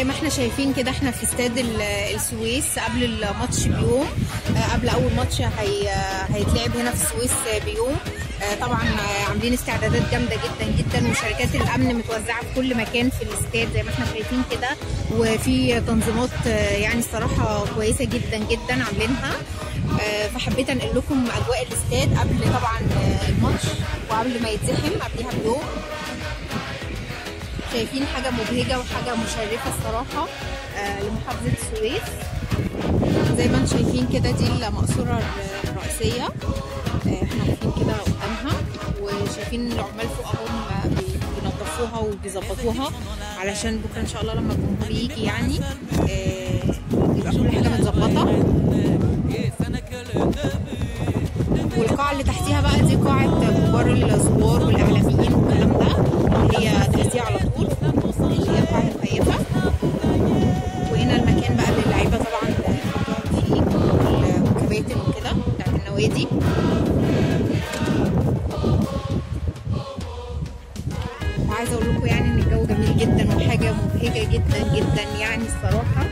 زي ما احنا شايفين كده احنا في استاد ال- السويس قبل الماتش بيوم آه، قبل اول ماتش هي هيتلعب هنا في السويس بيوم آه، طبعا آه، عاملين استعدادات جامده جدا جدا وشركات الامن متوزعه في كل مكان في الاستاد زي ما احنا شايفين كده وفي تنظيمات آه، يعني الصراحه كويسه جدا جدا عاملينها آه، فحبيت انقل لكم اجواء الاستاد قبل طبعا آه، الماتش وقبل ما يتزحم قبلها بيوم شايفين حاجة مبهجة وحاجة مشرفة الصراحة آه، لمحافظة السويس زي ما انتم شايفين كده دي المقصورة الرئيسية آه، احنا واقفين كده قدامها وشايفين العمال فوق اهم آه، بي- بينظفوها وبيظبطوها علشان بكرة ان شاء الله لما الجمهور يجي يعني آه، يبقى كل حاجة متظبطة والقاعة اللي تحتيها بقى دي قاعة كبار الزوار والإعلاميين والكلام ده اللي هي تحتيها على طول اللي هي قاعة مكيفة وهنا المكان بقى اللي اللعيبة طبعا بتقعد فيه والكباتن وكده بتاعت النوادي وعايزة أقول لكم يعني إن الجو جميل جدا وحاجة مبهجة جدا جدا يعني الصراحة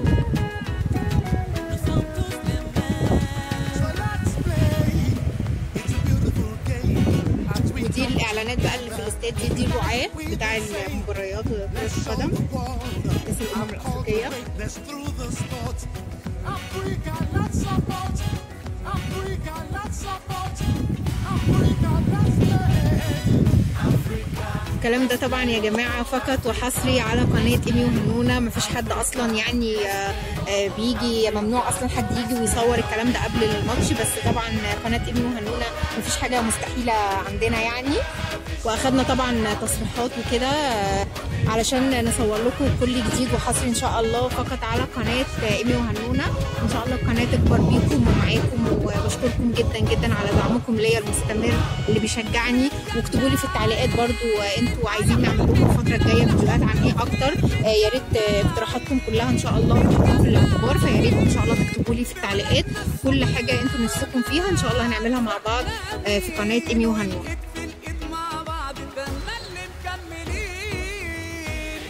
ودي الاعلانات بقى اللي في الاستاد دي دي الرعاة بتاع المباريات كرة القدم كاس الامم الافريقيه Let's through the sport. Africa, let's support. Africa, let's support. Africa, let's play. الكلام ده طبعا يا جماعه فقط وحصري على قناه ايمي وهنونه مفيش حد اصلا يعني آه، آه، بيجي ممنوع اصلا حد يجي ويصور الكلام ده قبل الماتش بس طبعا قناه ايمي وهنونه مفيش حاجه مستحيله عندنا يعني واخدنا طبعا تصريحات وكده آه، علشان نصور لكم كل جديد وحصري ان شاء الله فقط على قناه ايمي وهنونه ان شاء الله القناه تكبر بيكم ومعاكم وبشكركم جدا جدا على دعمكم ليا المستمر اللي بيشجعني واكتبوا لي في التعليقات برضو آه، انتوا عايزين نعمل لكم الفتره الجايه فيديوهات عن ايه اكتر آه، يا ريت آه، اقتراحاتكم كلها ان شاء الله تحطوها في الاعتبار فيا ريت ان شاء الله تكتبوا لي في التعليقات كل حاجه انتوا نفسكم فيها ان شاء الله هنعملها مع بعض آه، في قناه ايمي وهنونه في الايد مع بعض فنملي مكملين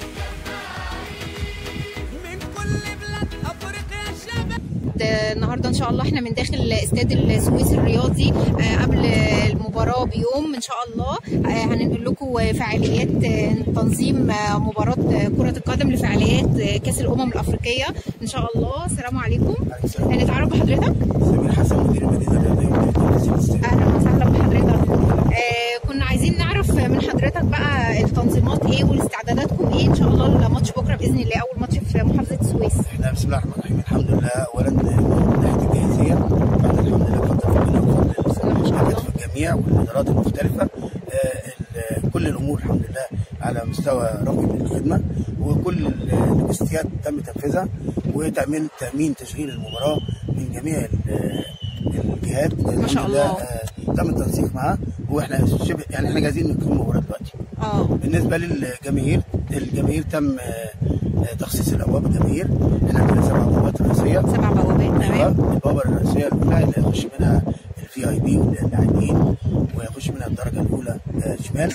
من كل بلاد افريقيا شباب آه، النهارده ان شاء الله احنا من داخل استاد السويس الرياضي آه، قبل المباراه بيوم ان شاء الله آه، هننقل لكم فعاليات آه، تنظيم آه، مباراه آه، كره القدم لفعاليات آه، كاس الامم الافريقيه ان شاء الله السلام عليكم هنتعرف بحضرتك سمير حسن مدير المدينه الرياضيه ومدير الاستاد اهلا وسهلا بحضرتك آه، كنا عايزين نعرف من حضرتك بقى التنظيمات ايه والاستعداداتكم ايه ان شاء الله لماتش بكره باذن الله اول ماتش في محافظه السويس احنا بسم الله الرحمن الرحيم الحمد لله اولا من ناحيه الجاهزيه بعد الحمد لله فضل ربنا وفضل الاشتراكات في الجميع والادارات المختلفه آه، ال- كل الامور الحمد لله على مستوى راقي للخدمه وكل ال- الاجراءات تم تنفيذها وتامين تامين تشغيل المباراه من جميع ال- الجهات الحمد شاء لله، الله. آه، تم التنسيق معاه واحنا شبه يعني احنا جاهزين نكون المباراه دلوقتي اه بالنسبه للجماهير الجماهير تم آه، آه، تخصيص الابواب الجماهير احنا عندنا سبع ابوابات رئيسيه سبع بوابات تمام البوابه الرئيسيه الاولى اللي هيخش منها الفي اي بي واللاعبين ويخش منها الدرجه الاولى آه، شمال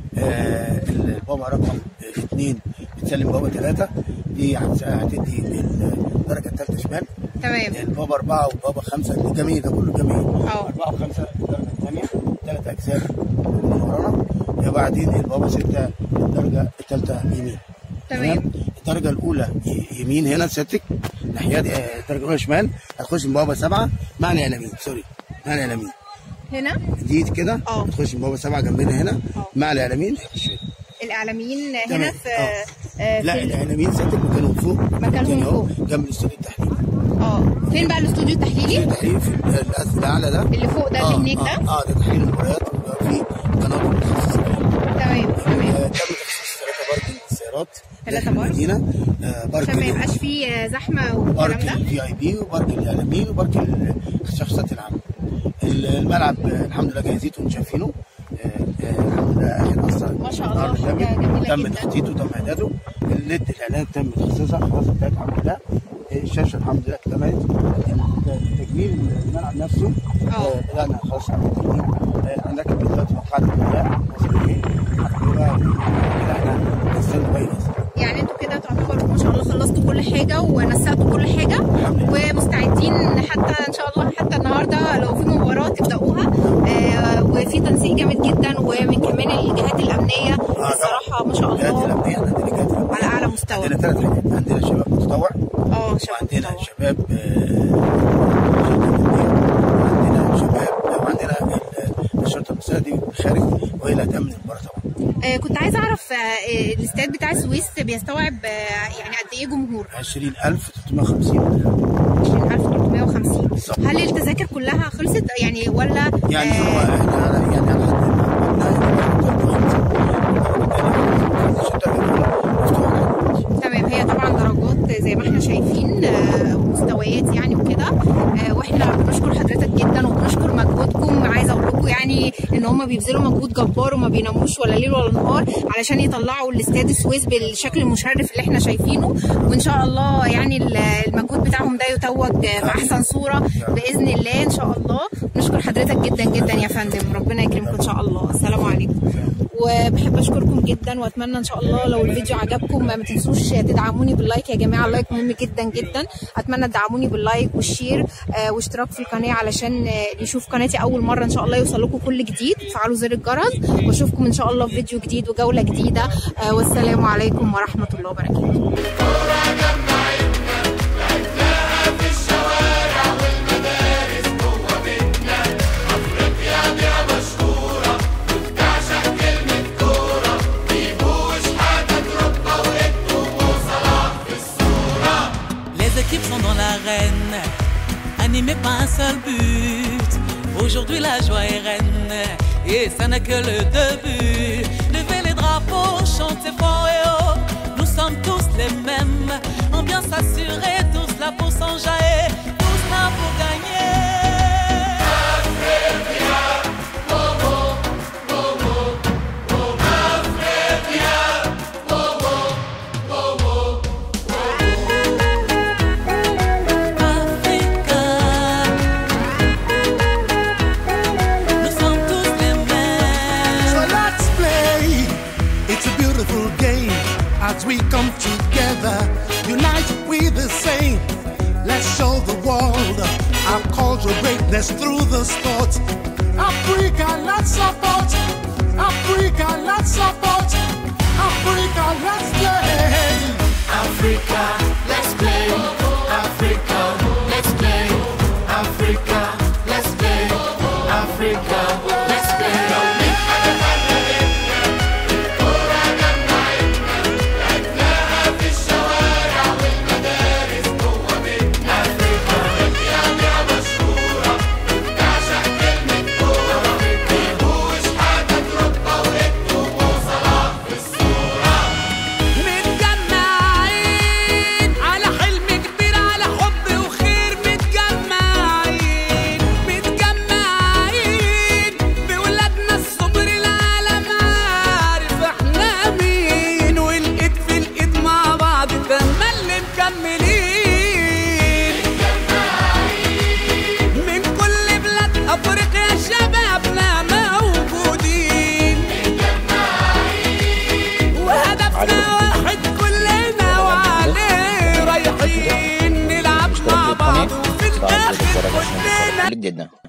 آه، البوابه رقم اثنين بتسلم بوابه ثلاثه دي هتس- هتدي الدرجه الثالثه شمال تمام البابا أربعة والبابا خمسة الجميع ده كله جميع اه. أربعة وخمسة الدرجة الثانية ثلاث أجزاء من ورانا وبعدين البابا ستة الدرجة الثالثة يمين تمام. الدرجة الأولى ي- يمين هنا سيادتك ناحية دي، آه، الدرجة الأولى شمال هتخش من بابا سبعة مع اليمين سوري مع اليمين هنا دي كده اه. هتخش من بابا سبعة جنبنا هنا اه. مع اليمين هيخش هنا الاعلاميين هنا تمام. في اه. آه، لا في ال- اليمين سيادتك مكانهم فوق مكانهم تاني أهو، فوق. جنب الاستوديو التحليلي اه فين بقى الاستوديو التحليلي التحليل في الأسفل الأعلى ده اللي فوق ده اللي هناك ده اه, آه ده تحليل المباريات وفي قناه متخصصه تمام آه، تمام تم تخصيص ثلاثه باركنج للسيارات ثلاثة داخل بارك. المدينه آه بارك عشان ما ال- يبقاش فيه آه، زحمه والكلام بارك ده الفي اي بي وبارك الاعلاميين وبارك ال- الشخصيات العامه ال- الملعب آه، الحمد لله جاهزيته وشايفينه آه، آه، الحمد لله اخر اصلا ما شاء الله، النهارده حاجة تم- جميلة تم جدا. تخطيطه وتم اعداده الليد الاعلان تم تخصيصها خلاص انتهت الحمد لله الشاشه الحمد لله اكتملت تجميل الملعب نفسه اه. آه، بدانا خلاص على التجميل آه، عندك دلوقتي مقاعد الغذاء وصل ايه الحمد لله كده احنا نستند كويس يعني انتوا كده تعتبروا ما شاء الله كل حاجه ونسقتوا كل حاجه ومستعدين حتى ان شاء الله حتى النهارده لو في مباراه تبداوها آه، وفي تنسيق جامد جدا ومن كمان الجهات الامنيه الصراحه ما شاء الجهات الله الامنيه عندنا الجهات الامنيه على اعلى مستوى عندنا ثلاث حاجات عندنا شباب متطوع اه شباب وعندنا متطوع. شباب آه، وعندنا شباب وعندنا ال- الشرطه المصريه دي بالخارج وهي اللي هتامن المباراه طبعا آه، كنت عايزه اعرف آه، الاستاد بتاع السويس بيستوعب آه، يعني قد ايه جمهور 20350 20350 بالظبط. هل التذاكر كلها خلصت يعني ولا يعني آه، هو احنا على يعني على حد ما تمام هي طبعا درجات زي ما احنا شايفين آه، مستويات يعني وكده آه، واحنا بنشكر حضرتك جدا وبنشكر مجهودكم عايزه اقول لكم يعني ان هم بيبذلوا مجهود جبار وما بيناموش ولا ليل ولا نهار علشان يطلعوا الاستاد السويس بالشكل المشرف اللي احنا شايفينه وان شاء الله يعني ال- المجهود بتاعهم ده يتوج في احسن صوره باذن الله ان شاء الله نشكر حضرتك جدا جدا يا فندم ربنا يكرمكم ان شاء الله السلام عليكم وبحب اشكركم جدا واتمنى ان شاء الله لو الفيديو عجبكم ما تنسوش تدعموني باللايك يا جماعه اللايك مهم جدا جدا اتمنى تدعموني باللايك والشير آه، واشتراك في القناه علشان آه، اللي يشوف قناتي اول مره ان شاء الله يوصل لكم كل جديد فعلوا زر الجرس واشوفكم ان شاء الله في فيديو جديد وجوله جديده آه، والسلام عليكم ورحمه الله وبركاته Les équipes sont dans l'arène, animées par un seul but. Aujourd'hui la joie est reine, et ça n'est que le début. Levez les drapeaux, chantez fort et haut. Nous sommes tous les mêmes, ambiance assurée, tous là pour s'enjailler, tous là pour gagner. Africa, nous sommes tous les mêmes. So let's play. It's a beautiful game as we come together, united we the same. Let's show the world our cultural greatness through the sport. Africa, let's support. Africa, let's support. Africa, let's play. Africa, let's play. Africa, let's play. Africa, let's play. Africa, let's play. متجمعين على حلم كبير على حب وخير متجمعين متجمعين بولادنا الصبر العالم عارف احنا مين والايد في الايد مع بعض تملي مكملين من كل بلاد افريقيا شبابنا موجودين وهدفنا واحد كلنا وعليه رايحين نلعب مع بعض وفي الاخر كلنا جدا